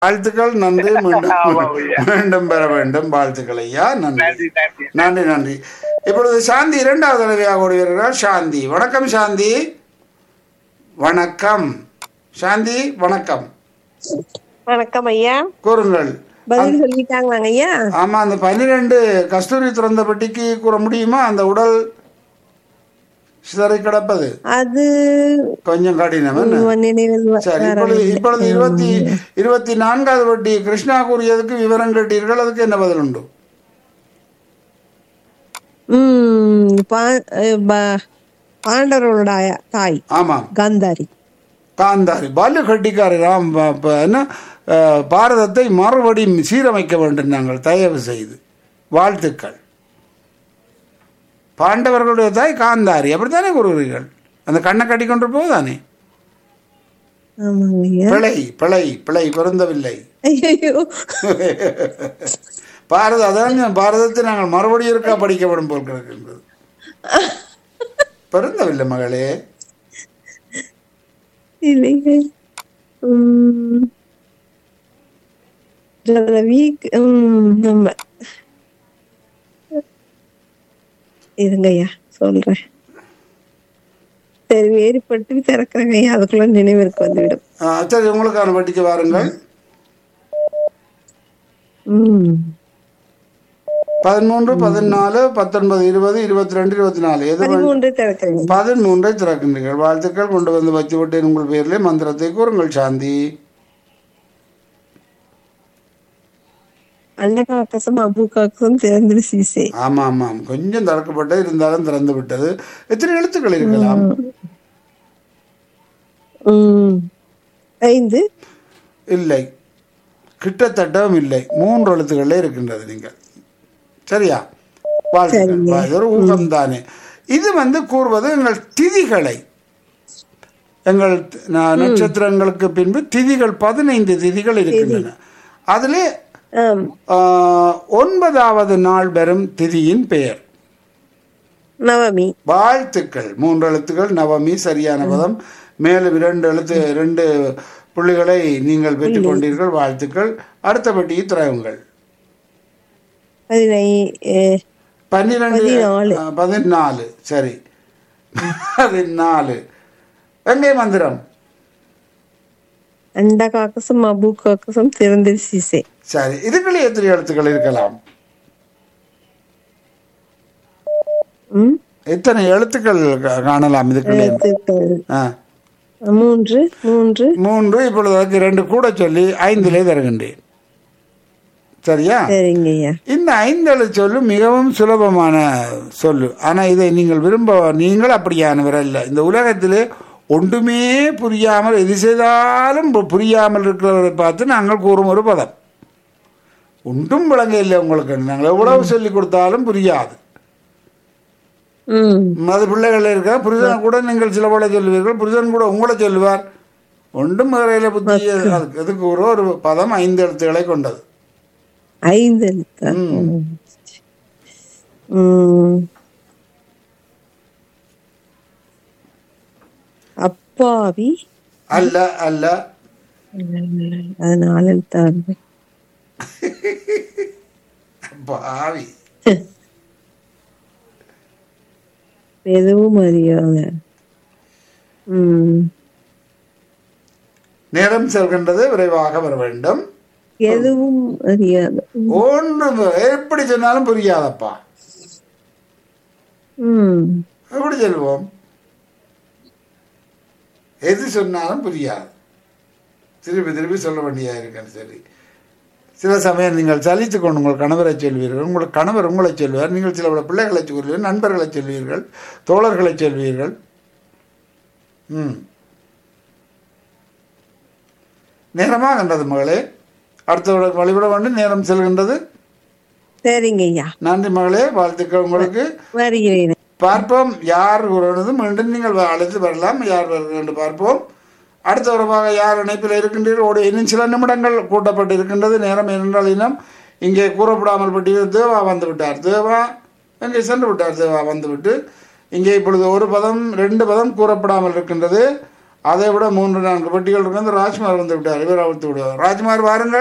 வாழ்த்துக்கள் நன்றி மீண்டும் ஆமாம் ஐயா. மீண்டும் பெற வேண்டும் வாழ்த்துக்கள் ஐயா நன்றி நன்றி நன்றி நன்றி நன்றி இப்பொழுது சாந்தி இரண்டாவது தடவையாக ஓடி வருகிறார் சாந்தி வணக்கம் சாந்தி வணக்கம் சாந்தி வணக்கம் வணக்கம் ஐயா கூறுங்கள் பதில் சொல்லிட்டாங்களாங்க ஐயா ஆமா அந்த பன்னிரெண்டு கஸ்தூரி திறந்த பெட்டிக்கு கூற முடியுமா அந்த உடல் சிதறி கிடப்பது அது கொஞ்சம் கடினம் என்ன? உன் நினைவில் வ- சரி இப்பொழுது இப்பொழுது இருபத்தி இருபத்தி நான்காவது வட்டி கிருஷ்ணா கூறியதுக்கு விவரம் கேட்டீர்கள் அதுக்கு என்ன பதில் உண்டு உம் பா- அஹ் பா- பாண்டவர்களோட ஆயா- தாய் ஆமாம் காந்தாரி காந்தாரி பாலு கட்டிக்காரி ராம் ப- ப- என்ன அஹ், பாரதத்தை மறுபடியும் சீரமைக்க வேண்டும் நாங்கள் தயவு செய்து வாழ்த்துக்கள் பாண்டவர்களுடைய தாய் காந்தாரி அப்படித்தானே கூறுகிறீர்கள் அந்த கண்ணை கட்டி கொண்டு போதானே ஆமாங்க ஐயா பிழை பிழை பிழை பொருந்தவில்லை ஐயோ பாரத அதான் பாரதத்தை நாங்கள் மறுபடியும் இருக்கா படிக்கப்படும் போல் கிடக்கின்றது பொருந்தவில்லை மகளே இல்லைங்க உம் வீக் நம்ம இருங்க ஐயா சொல்றேன் சரி வேறுபட்டு திறக்கிறேங்க ஐயா அதுக்குள்ள நினைவிற்கு வந்துவிடும் ஆ, சரி உங்களுக்கான வட்டிக்கு வாருங்கள் உம் பதிமூன்று பதினாலு பத்தொன்பது இருபது இருபத்தி ரெண்டு இருபத்தி நாலு எது வேணும்? பதிமூன்று திறக்கிறேங்க பதிமூன்றை திறக்கின்றீர்கள் வாழ்த்துக்கள் கொண்டு வந்து வச்சு விட்டேன் உங்கள் பேரிலே மந்திரத்தை கூறுங்கள் சாந்தி அண்டகாக்கசம் அபுகாக்கசம் திறந்திரு சீசே ஆமா ஆமாம் கொஞ்சம் திறக்கப்பட்டது இருந்தாலும் திறந்து விட்டது எத்தனை எழுத்துக்கள் இருக்கலாம் உம் ஐந்து இல்லை கிட்டத்தட்டவும் இல்லை மூன்று எழுத்துக்களே இருக்கின்றது நீங்கள் சரியா வாழ்த்துக்கள் வா, இது ஒரு ஊகம் தானே இது வந்து கூறுவது எங்கள் திதிகளை எங்கள் ந- நட்சத்திரங்களுக்கு பின்பு திதிகள் பதினைந்து திதிகள் இருக்கின்றன அதிலே ஆம் ஆ, ஒன்பதாவது நாள் வரும் திதியின் பெயர் நவமி வாழ்த்துக்கள் மூன்று எழுத்துக்கள் நவமி சரியான பதம் மேலும் இரண்டு எழுத்து ரெண்டு புள்ளிகளை நீங்கள் பெற்றுக் கொண்டீர்கள் வாழ்த்துக்கள் அடுத்த பெட்டியை திறவுங்கள் பதினை அஹ், பன்னிரெண்டு பதினாலு. ஆ, பதினாலு சரி பதினாலு வெங்கை மந்திரம் அண்டகாக்கசம் அபுகாக்கசம் திறந்திரு சீசே சரி இதுக்குள்ளே எத்தனை எழுத்துக்கள் இருக்கலாம் உம் எத்தனை எழுத்துக்கள் கா- காணலாம் இதுக்குள்ளே எழுத்துக்கள். ஆ மூன்று மூன்று மூன்று இப்பொழுது அதுக்கு ரெண்டு கூட சொல்லி ஐந்திலே தருகின்றேன் சரியா சரிங்க ஐயா இந்த ஐந்தெழு சொல்லு மிகவும் சுலபமான சொல்லு ஆனா இதை நீங்கள் விரும்ப நீங்கள் அப்படியானவர் அல்ல இந்த உலகத்திலே ஒன்றுமே புரியாமல் எது செய்தாலும் பு- புரியாமல் இருக்கிறவரை பார்த்து நாங்கள் கூறும் ஒரு பதம் ஒன்றும் விளங்க இல்லை உங்களுக்கு நாங்கள் எவ்வளவு சொல்லி கொடுத்தாலும் புரியாது உம் அது பிள்ளைகள் இருக்க புருஷன் கூட நீங்கள் சில போல சொல்லுவீர்கள் புருஷன் கூட உங்களை சொல்லுவார் ஒன்றும் வரையில புத்தி அதுக்கு இதுக்கு ஒரு ஒரு பதம் ஐந்து எழுத்துக்களை கொண்டது ஐந்து எழுத்தா ம். உம் அப்பாவி அல்ல அல்ல அது நாலு எழுத்தா இருக்கு. பாவி எதுவும் அறியாத உம் நேரம் செல்கின்றது விரைவாக வர வேண்டும் எதுவும் அறியாத ஒன்று எப்படி சொன்னாலும் புரியாதப்பா உம் எப்படி சொல்லுவோம் எது சொன்னாலும் புரியாது திருப்பி திருப்பி சொல்ல வேண்டியதா இருக்கேன் சரி சில சமயம் நீங்கள் சலித்து கொண்டு உங்கள் கணவரை சொல்வீர்கள் உங்கள் கணவர் உங்களை சொல்வார் நீங்கள் சில பல பிள்ளைகளை சொல்வீர்கள் நண்பர்களை சொல்வீர்கள் தோழர்களை சொல்வீர்கள் ம் நேரமாகின்றது மகளே அடுத்த வழிபட வேண்டும் நேரம் செல்கின்றது சரிங்க ஐயா நன்றி மகளே வாழ்த்துக்கள் உங்களுக்கு வருகிறேன் பார்ப்போம் யார் வருவதும் மீண்டும் நீங்கள் அழைத்து வரலாம் யார் வருகிறது என்று பார்ப்போம் அடுத்த உறவாக யார் இணைப்பில் இருக்கின்றீர்கள் ஒரு இன்னும் சில நிமிடங்கள் கூட்டப்பட்டு இருக்கின்றது நேரம் என்றால் இன்னும் இங்கே கூறப்படாமல் பட்டியல் தேவா வந்து விட்டார் தேவா இங்கே சென்று விட்டார் தேவா வந்துவிட்டு இங்கே இப்பொழுது ஒரு பதம் ரெண்டு பதம் கூறப்படாமல் இருக்கின்றது அதை விட மூன்று நான்கு பெட்டிகள் இருக்கு அந்த ராஜ்குமார் வந்து விட்டார் இவர் அவுத்து விடுவார் ராஜ்குமார் வாருங்கள்